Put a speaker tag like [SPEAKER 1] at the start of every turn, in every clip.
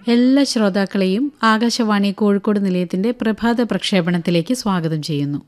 [SPEAKER 1] എല്ലാ ശ്രോതാക്കളെയും ആകാശവാണി കോഴിക്കോട് നിലയത്തിന്റെ പ്രഭാത പ്രക്ഷേപണത്തിലേക്ക് സ്വാഗതം ചെയ്യുന്നു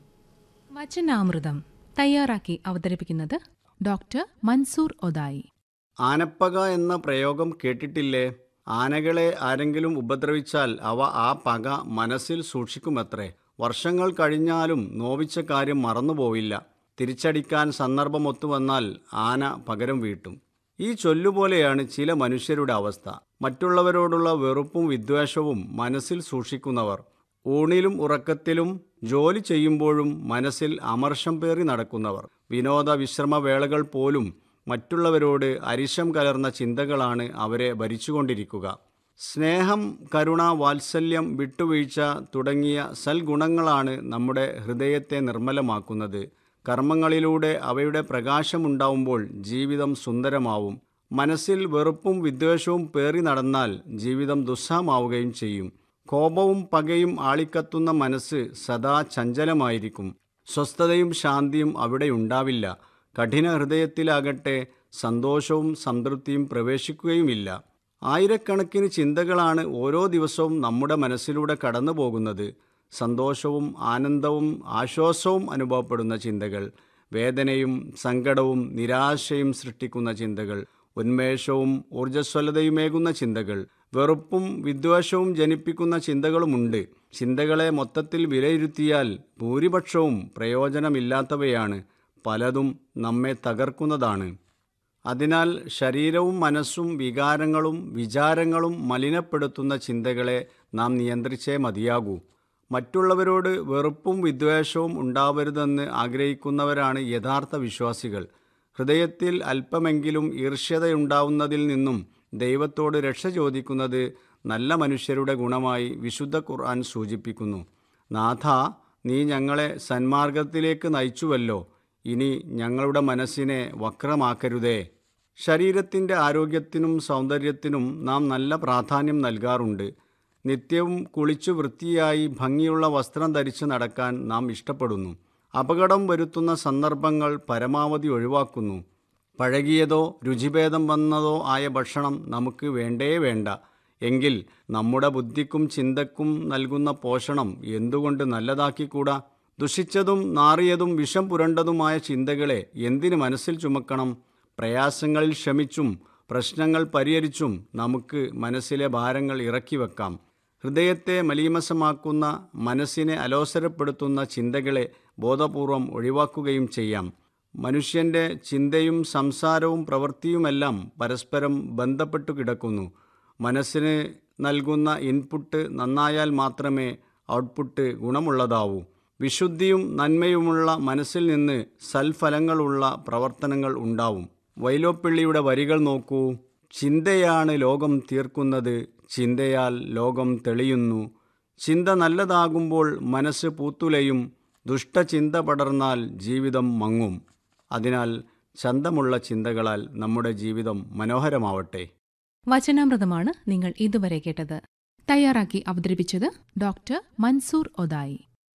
[SPEAKER 2] വചനാമൃതം തയ്യാറാക്കി അവതരിപ്പിക്കുന്നത് ഡോക്ടർ മൻസൂർ ഒതായി
[SPEAKER 3] ആനപ്പക എന്ന പ്രയോഗം കേട്ടിട്ടില്ലേ ആനകളെ ആരെങ്കിലും ഉപദ്രവിച്ചാൽ അവ ആ പക മനസ്സിൽ സൂക്ഷിക്കുമത്രേ വർഷങ്ങൾ കഴിഞ്ഞാലും നോവിച്ച കാര്യം മറന്നുപോവില്ല തിരിച്ചടിക്കാൻ സന്ദർഭമൊത്തു വന്നാൽ ആന പകരം വീട്ടും ഈ ചൊല്ലുപോലെയാണ് ചില മനുഷ്യരുടെ അവസ്ഥ മറ്റുള്ളവരോടുള്ള വെറുപ്പും വിദ്വേഷവും മനസ്സിൽ സൂക്ഷിക്കുന്നവർ ഊണിലും ഉറക്കത്തിലും ജോലി ചെയ്യുമ്പോഴും മനസ്സിൽ അമർഷം പേറി നടക്കുന്നവർ വിനോദ വിശ്രമ വേളകൾ പോലും മറ്റുള്ളവരോട് അരിശം കലർന്ന ചിന്തകളാണ് അവരെ ഭരിച്ചുകൊണ്ടിരിക്കുക സ്നേഹം കരുണ വാത്സല്യം വിട്ടുവീഴ്ച തുടങ്ങിയ സൽഗുണങ്ങളാണ് നമ്മുടെ ഹൃദയത്തെ നിർമ്മലമാക്കുന്നത് കർമ്മങ്ങളിലൂടെ അവയുടെ പ്രകാശമുണ്ടാവുമ്പോൾ ജീവിതം സുന്ദരമാവും മനസ്സിൽ വെറുപ്പും വിദ്വേഷവും പേറി നടന്നാൽ ജീവിതം ദുസ്സഹമാവുകയും ചെയ്യും കോപവും പകയും ആളിക്കത്തുന്ന മനസ്സ് സദാ ചഞ്ചലമായിരിക്കും സ്വസ്ഥതയും ശാന്തിയും അവിടെ ഉണ്ടാവില്ല കഠിന ഹൃദയത്തിലാകട്ടെ സന്തോഷവും സംതൃപ്തിയും പ്രവേശിക്കുകയുമില്ല ആയിരക്കണക്കിന് ചിന്തകളാണ് ഓരോ ദിവസവും നമ്മുടെ മനസ്സിലൂടെ കടന്നു പോകുന്നത് സന്തോഷവും ആനന്ദവും ആശ്വാസവും അനുഭവപ്പെടുന്ന ചിന്തകൾ വേദനയും സങ്കടവും നിരാശയും സൃഷ്ടിക്കുന്ന ചിന്തകൾ ഉന്മേഷവും ഊർജ്ജസ്വലതയുമേകുന്ന ചിന്തകൾ വെറുപ്പും വിദ്വേഷവും ജനിപ്പിക്കുന്ന ചിന്തകളുമുണ്ട് ചിന്തകളെ മൊത്തത്തിൽ വിലയിരുത്തിയാൽ ഭൂരിപക്ഷവും പ്രയോജനമില്ലാത്തവയാണ് പലതും നമ്മെ തകർക്കുന്നതാണ് അതിനാൽ ശരീരവും മനസ്സും വികാരങ്ങളും വിചാരങ്ങളും മലിനപ്പെടുത്തുന്ന ചിന്തകളെ നാം നിയന്ത്രിച്ചേ മതിയാകൂ മറ്റുള്ളവരോട് വെറുപ്പും വിദ്വേഷവും ഉണ്ടാവരുതെന്ന് ആഗ്രഹിക്കുന്നവരാണ് യഥാർത്ഥ വിശ്വാസികൾ ഹൃദയത്തിൽ അല്പമെങ്കിലും ഈർഷ്യതയുണ്ടാവുന്നതിൽ നിന്നും ദൈവത്തോട് രക്ഷ ചോദിക്കുന്നത് നല്ല മനുഷ്യരുടെ ഗുണമായി വിശുദ്ധ ഖുർആൻ സൂചിപ്പിക്കുന്നു നാഥ നീ ഞങ്ങളെ സന്മാർഗത്തിലേക്ക് നയിച്ചുവല്ലോ ഇനി ഞങ്ങളുടെ മനസ്സിനെ വക്രമാക്കരുതേ ശരീരത്തിൻ്റെ ആരോഗ്യത്തിനും സൗന്ദര്യത്തിനും നാം നല്ല പ്രാധാന്യം നൽകാറുണ്ട് നിത്യവും കുളിച്ചു വൃത്തിയായി ഭംഗിയുള്ള വസ്ത്രം ധരിച്ചു നടക്കാൻ നാം ഇഷ്ടപ്പെടുന്നു അപകടം വരുത്തുന്ന സന്ദർഭങ്ങൾ പരമാവധി ഒഴിവാക്കുന്നു പഴകിയതോ രുചിഭേദം വന്നതോ ആയ ഭക്ഷണം നമുക്ക് വേണ്ടേ വേണ്ട എങ്കിൽ നമ്മുടെ ബുദ്ധിക്കും ചിന്തക്കും നൽകുന്ന പോഷണം എന്തുകൊണ്ട് നല്ലതാക്കിക്കൂടാ ദുഷിച്ചതും നാറിയതും വിഷം പുരണ്ടതുമായ ചിന്തകളെ എന്തിനു മനസ്സിൽ ചുമക്കണം പ്രയാസങ്ങളിൽ ക്ഷമിച്ചും പ്രശ്നങ്ങൾ പരിഹരിച്ചും നമുക്ക് മനസ്സിലെ ഭാരങ്ങൾ ഇറക്കി വെക്കാം ഹൃദയത്തെ മലീമസമാക്കുന്ന മനസ്സിനെ അലോസരപ്പെടുത്തുന്ന ചിന്തകളെ ബോധപൂർവം ഒഴിവാക്കുകയും ചെയ്യാം മനുഷ്യൻ്റെ ചിന്തയും സംസാരവും പ്രവൃത്തിയുമെല്ലാം പരസ്പരം ബന്ധപ്പെട്ടു കിടക്കുന്നു മനസ്സിന് നൽകുന്ന ഇൻപുട്ട് നന്നായാൽ മാത്രമേ ഔട്ട്പുട്ട് ഗുണമുള്ളതാവൂ വിശുദ്ധിയും നന്മയുമുള്ള മനസ്സിൽ നിന്ന് സൽഫലങ്ങളുള്ള പ്രവർത്തനങ്ങൾ ഉണ്ടാവും വൈലോപ്പിള്ളിയുടെ വരികൾ നോക്കൂ ചിന്തയാണ് ലോകം തീർക്കുന്നത് ചിന്തയാൽ ലോകം തെളിയുന്നു ചിന്ത നല്ലതാകുമ്പോൾ മനസ്സ് പൂത്തുലയും ദുഷ്ടചിന്ത പടർന്നാൽ ജീവിതം മങ്ങും അതിനാൽ ചന്തമുള്ള ചിന്തകളാൽ നമ്മുടെ ജീവിതം മനോഹരമാവട്ടെ
[SPEAKER 2] വചനാമൃതമാണ് നിങ്ങൾ ഇതുവരെ കേട്ടത് തയ്യാറാക്കി അവതരിപ്പിച്ചത് ഡോക്ടർ മൻസൂർ ഒതായി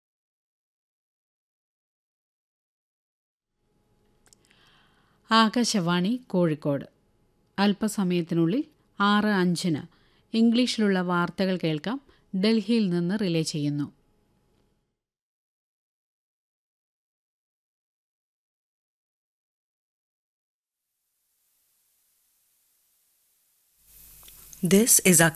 [SPEAKER 1] ആകാശവാണി കോഴിക്കോട് അല്പസമയത്തിനുള്ളിൽ ആറ് അഞ്ചിന് ഇംഗ്ലീഷിലുള്ള വാർത്തകൾ കേൾക്കാം ഡൽഹിയിൽ നിന്ന് റിലേ ചെയ്യുന്നു
[SPEAKER 4] This is